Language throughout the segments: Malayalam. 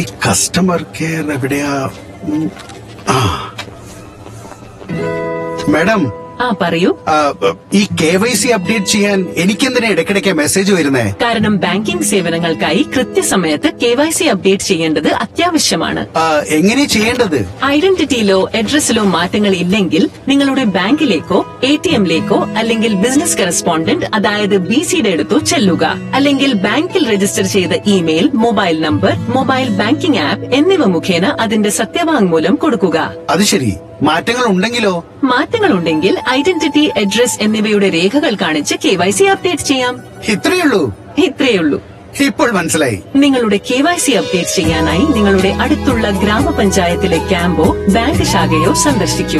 കസ്റ്റമർ കെയർ എവിടെയാ ഉം, ആ മാഡം ആ പറയൂ ആ, ഈ കെ വൈ സി അപ്ഡേറ്റ് ചെയ്യാൻ എനിക്കെന്തിനാ ഇടയ്ക്കിടയ്ക്ക് മെസ്സേജ് വരുന്നേ കാരണം ബാങ്കിംഗ് സേവനങ്ങൾക്കായി കൃത്യസമയത്ത് കെ വൈ സി അപ്ഡേറ്റ് ചെയ്യേണ്ടത് അത്യാവശ്യമാണ് ആ, എങ്ങനെ ചെയ്യേണ്ടത് ഐഡന്റിറ്റിയിലോ അഡ്രസ്സിലോ മാറ്റങ്ങൾ ഇല്ലെങ്കിൽ നിങ്ങളുടെ ബാങ്കിലേക്കോ എ ടി എമ്മിലേക്കോ അല്ലെങ്കിൽ ബിസിനസ് കറസ്പോണ്ടന്റ് അതായത് ബി സിയുടെ അടുത്തോ ചെല്ലുക അല്ലെങ്കിൽ ബാങ്കിൽ രജിസ്റ്റർ ചെയ്ത email mobile number mobile banking app എന്നിവ മുഖേന അതിന്റെ സത്യവാങ്മൂലം കൊടുക്കുക അത് ശരി മാറ്റങ്ങൾ ഉണ്ടെങ്കിലോ മാറ്റങ്ങളുണ്ടെങ്കിൽ ഐഡന്റിറ്റി അഡ്രസ് എന്നിവയുടെ രേഖകൾ കാണിച്ച് കെ വൈ സി അപ്ഡേറ്റ് ചെയ്യാം ഇത്രയുള്ളൂ ഇത്രയുള്ളൂ ഇപ്പോൾ മനസ്സിലായി നിങ്ങളുടെ കെ വൈ സി അപ്ഡേറ്റ് ചെയ്യാനായി നിങ്ങളുടെ അടുത്തുള്ള ഗ്രാമപഞ്ചായത്തിലെ ക്യാമ്പോ ബാങ്ക് ശാഖയോ സന്ദർശിക്കൂ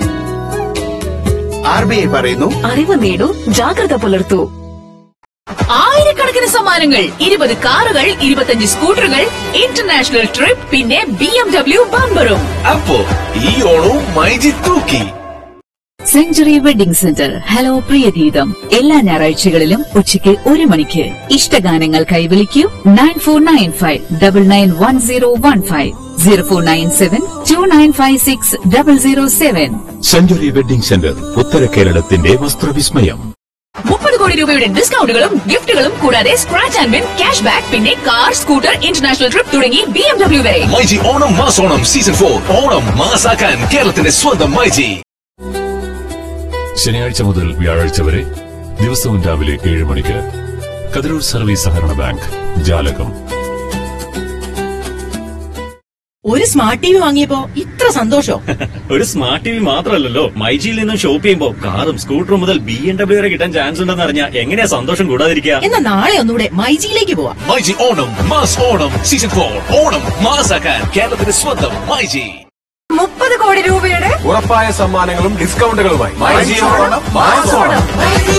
ആർ ബി ഐ പറയുന്നു അറിവ് നേടൂ ജാഗ്രത പുലർത്തൂ ആയിരക്കണക്കിന് സമ്മാനങ്ങൾ ഇരുപത് കാറുകൾ ഇരുപത്തഞ്ച് സ്കൂട്ടറുകൾ ഇന്റർനാഷണൽ ട്രിപ്പ് പിന്നെ ബി എം ഡബ്ല്യു ബമ്പറും അപ്പോ ഈ ഓണവും മൈജി തൂക്കി Century Wedding Centre hello Priyageetham എല്ലാ ഞായറാഴ്ചകളിലും ഉച്ചയ്ക്ക് ഒരു മണിക്ക് ഇഷ്ടഗാനങ്ങൾക്കായി വിളിക്കൂ nine four nine five double nine one zero one five zero four nine seven two nine five six double zero seven Century Wedding Centre ഉത്തര കേരളത്തിന്റെ വസ്ത്രവിസ്മയം മുപ്പത് കോടി രൂപയുടെ ഡിസ്കൗണ്ടുകളും ഗിഫ്റ്റുകളും കൂടാതെ scratch and win cash back പിന്നെ കാർ സ്കൂട്ടർ ഇന്റർനാഷണൽ ട്രിപ്പ് തുടങ്ങി ബി എം ഡബ്ല്യു വരെ myG Onam mass Onam season for Onam മാസാക്കാൻ കേരളത്തിന്റെ സ്വന്തം മൈജി ശനിയാഴ്ച മുതൽ വ്യാഴാഴ്ച വരെ ദിവസവും രാവിലെ ഏഴ് മണിക്ക് കതിരൂർ സർവീസ് സഹകരണ ബാങ്ക് ജാലകം ഒരു സ്മാർട്ട് ടി വി വാങ്ങിയപ്പോ ഇത്ര സന്തോഷോ ഒരു സ്മാർട്ട് ടി വി മാത്രമല്ലല്ലോ മൈജിയിൽ നിന്നും ഷോപ്പ് ചെയ്യുമ്പോൾ കാറും സ്കൂട്ടറും മുതൽ ബി എം ഡബ്ല്യു വരെ കിട്ടാൻ ചാൻസ് ഉണ്ടെന്ന് അറിഞ്ഞാൽ എങ്ങനെയാ സന്തോഷം കൂടാതിരിക്കുക എന്നാ നാളെ ഒന്നുകൂടെ മൈജിയിലേക്ക് പോവാം myG Onam mass Onam season for Onam മാസാക്കാൻ കേരളത്തിന്റെ സ്വന്തം മൈജി മുപ്പത് കോടി രൂപയുടെ ഉറപ്പായ സമ്മാനങ്ങളും ഡിസ്കൗണ്ടുകളുമായി മൈജി ഓണം മാസ് ഓണം